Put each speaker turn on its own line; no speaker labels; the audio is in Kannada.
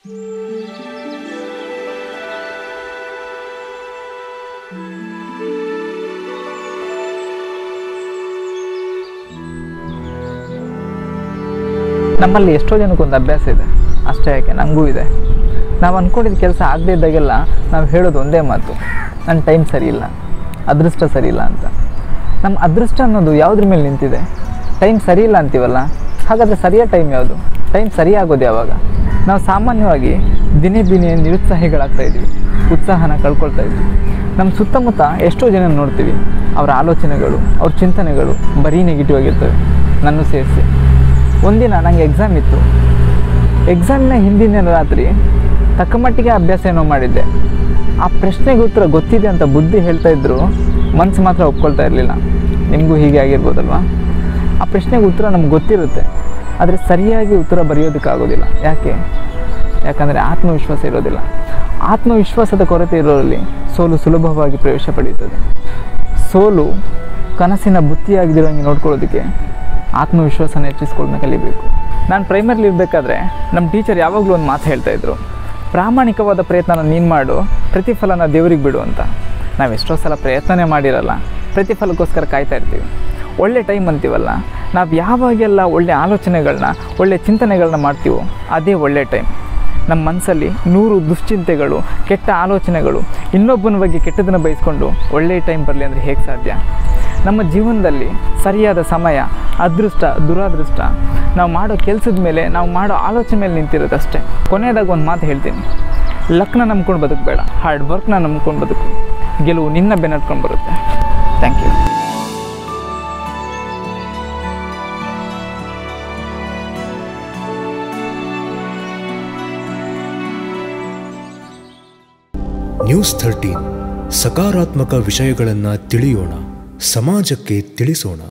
ನಮ್ಮಲ್ಲಿ ಎಷ್ಟೋ ಜನಕ್ಕೊಂದು ಅಭ್ಯಾಸ ಇದೆ ಅಷ್ಟೇ ಯಾಕೆ ನನಗೂ ಇದೆ ನಾವು ಅಂದ್ಕೊಂಡಿದ್ದ ಕೆಲಸ ಆಗದೇ ಇದ್ದಾಗೆಲ್ಲ ನಾವು ಹೇಳೋದು ಒಂದೇ ಮಾತು ನನ್ನ ಟೈಮ್ ಸರಿ ಇಲ್ಲ ಅದೃಷ್ಟ ಸರಿ ಇಲ್ಲ ಅಂತ ನಮ್ಮ ಅದೃಷ್ಟ ಅನ್ನೋದು ಯಾವುದ್ರ ಮೇಲೆ ನಿಂತಿದೆ ಟೈಮ್ ಸರಿ ಇಲ್ಲ ಅಂತೀವಲ್ಲ ಹಾಗಾದರೆ ಸರಿಯಾದ ಟೈಮ್ ಯಾವುದು ಟೈಮ್ ಸರಿಯಾಗೋದು ಯಾವಾಗ ನಾವು ಸಾಮಾನ್ಯವಾಗಿ ದಿನೇ ದಿನೇ ನಿರುತ್ಸಾಹಿಗಳಾಗ್ತಾ ಇದ್ದೀವಿ ಉತ್ಸಾಹನ ಕಳ್ಕೊಳ್ತಾ ಇದ್ದೀವಿ ನಮ್ಮ ಸುತ್ತಮುತ್ತ ಎಷ್ಟೋ ಜನ ನೋಡ್ತೀವಿ ಅವರ ಆಲೋಚನೆಗಳು ಅವ್ರ ಚಿಂತನೆಗಳು ಬರೀ ನೆಗೆಟಿವ್ ಆಗಿರ್ತವೆ ನನ್ನ ಸೇರಿಸಿ ಒಂದಿನ ನನಗೆ ಎಕ್ಸಾಮ್ ಇತ್ತು ಎಕ್ಸಾಮಿನ ಹಿಂದಿನ ರಾತ್ರಿ ತಕ್ಕ ಮಟ್ಟಿಗೆ ಅಭ್ಯಾಸ ಏನೋ ಮಾಡಿದ್ದೆ ಆ ಪ್ರಶ್ನೆಗೆ ಉತ್ತರ ಗೊತ್ತಿದೆ ಅಂತ ಬುದ್ಧಿ ಹೇಳ್ತಾ ಇದ್ರು ಮನಸ್ಸು ಮಾತ್ರ ಒಪ್ಕೊಳ್ತಾ ಇರಲಿಲ್ಲ ನಿಮಗೂ ಹೀಗೆ ಆಗಿರ್ಬೋದಲ್ವಾ ಆ ಪ್ರಶ್ನೆಗೆ ಉತ್ತರ ನಮ್ಗೆ ಗೊತ್ತಿರುತ್ತೆ ಆದರೆ ಸರಿಯಾಗಿ ಉತ್ತರ ಬರೆಯೋದಕ್ಕಾಗೋದಿಲ್ಲ ಯಾಕೆ ಯಾಕಂದರೆ ಆತ್ಮವಿಶ್ವಾಸ ಇರೋದಿಲ್ಲ ಆತ್ಮವಿಶ್ವಾಸದ ಕೊರತೆ ಇರೋರಲ್ಲಿ ಸೋಲು ಸುಲಭವಾಗಿ ಪ್ರವೇಶ ಪಡೆಯುತ್ತದೆ ಸೋಲು ಕನಸಿನ ಬುತ್ತಿಯಾಗದಿರೋಂಗೆ ನೋಡ್ಕೊಳ್ಳೋದಕ್ಕೆ ಆತ್ಮವಿಶ್ವಾಸನ ಹೆಚ್ಚಿಸ್ಕೊಳ್ಳೋದನ್ನ ಕಲಿಬೇಕು ನಾನು ಪ್ರೈಮರಿಲಿ ಇರಬೇಕಾದ್ರೆ ನಮ್ಮ ಟೀಚರ್ ಯಾವಾಗಲೂ ಒಂದು ಮಾತು ಹೇಳ್ತಾ ಇದ್ರು ಪ್ರಾಮಾಣಿಕವಾದ ಪ್ರಯತ್ನನ ನೀನು ಮಾಡು ಪ್ರತಿಫಲನ ದೇವರಿಗೆ ಬಿಡು ಅಂತ ನಾವು ಎಷ್ಟೋ ಸಲ ಪ್ರಯತ್ನನೇ ಮಾಡಿರಲ್ಲ ಪ್ರತಿಫಲಕ್ಕೋಸ್ಕರ ಕಾಯ್ತಾ ಇರ್ತೀವಿ ಒಳ್ಳೆ ಟೈಮ್ ಅಂತೀವಲ್ಲ ನಾವು ಯಾವಾಗೆಲ್ಲ ಒಳ್ಳೆ ಆಲೋಚನೆಗಳನ್ನ ಒಳ್ಳೆ ಚಿಂತನೆಗಳನ್ನ ಮಾಡ್ತೀವೋ ಅದೇ ಒಳ್ಳೆ ಟೈಮ್ ನಮ್ಮ ಮನಸ್ಸಲ್ಲಿ ನೂರು ದುಶ್ಚಿಂತೆಗಳು ಕೆಟ್ಟ ಆಲೋಚನೆಗಳು ಇನ್ನೊಬ್ಬನ ಬಗ್ಗೆ ಕೆಟ್ಟದನ್ನು ಬಯಸ್ಕೊಂಡು ಒಳ್ಳೆಯ ಟೈಮ್ ಬರಲಿ ಅಂದರೆ ಹೇಗೆ ಸಾಧ್ಯ ನಮ್ಮ ಜೀವನದಲ್ಲಿ ಸರಿಯಾದ ಸಮಯ ಅದೃಷ್ಟ ದುರಾದೃಷ್ಟ ನಾವು ಮಾಡೋ ಕೆಲಸದ ಮೇಲೆ ನಾವು ಮಾಡೋ ಆಲೋಚನೆ ಮೇಲೆ ನಿಂತಿರೋದು ಅಷ್ಟೇ ಕೊನೆಯದಾಗ ಒಂದು ಮಾತು ಹೇಳ್ತೀನಿ ಲಕ್ನ ನಂಬ್ಕೊಂಡು ಬದುಕಬೇಡ ಹಾರ್ಡ್ ವರ್ಕ್ನ ನಂಬ್ಕೊಂಡು ಬದುಕು ಗೆಲುವು ನಿನ್ನ ಬೆನ್ನಟ್ಕೊಂಡು ಬರುತ್ತೆ ಥ್ಯಾಂಕ್ ಯು
ನ್ಯೂಸ್ ಥರ್ಟೀನ್ ಸಕಾರಾತ್ಮಕ ವಿಷಯಗಳನ್ನು ತಿಳಿಯೋಣ ಸಮಾಜಕ್ಕೆ ತಿಳಿಸೋಣ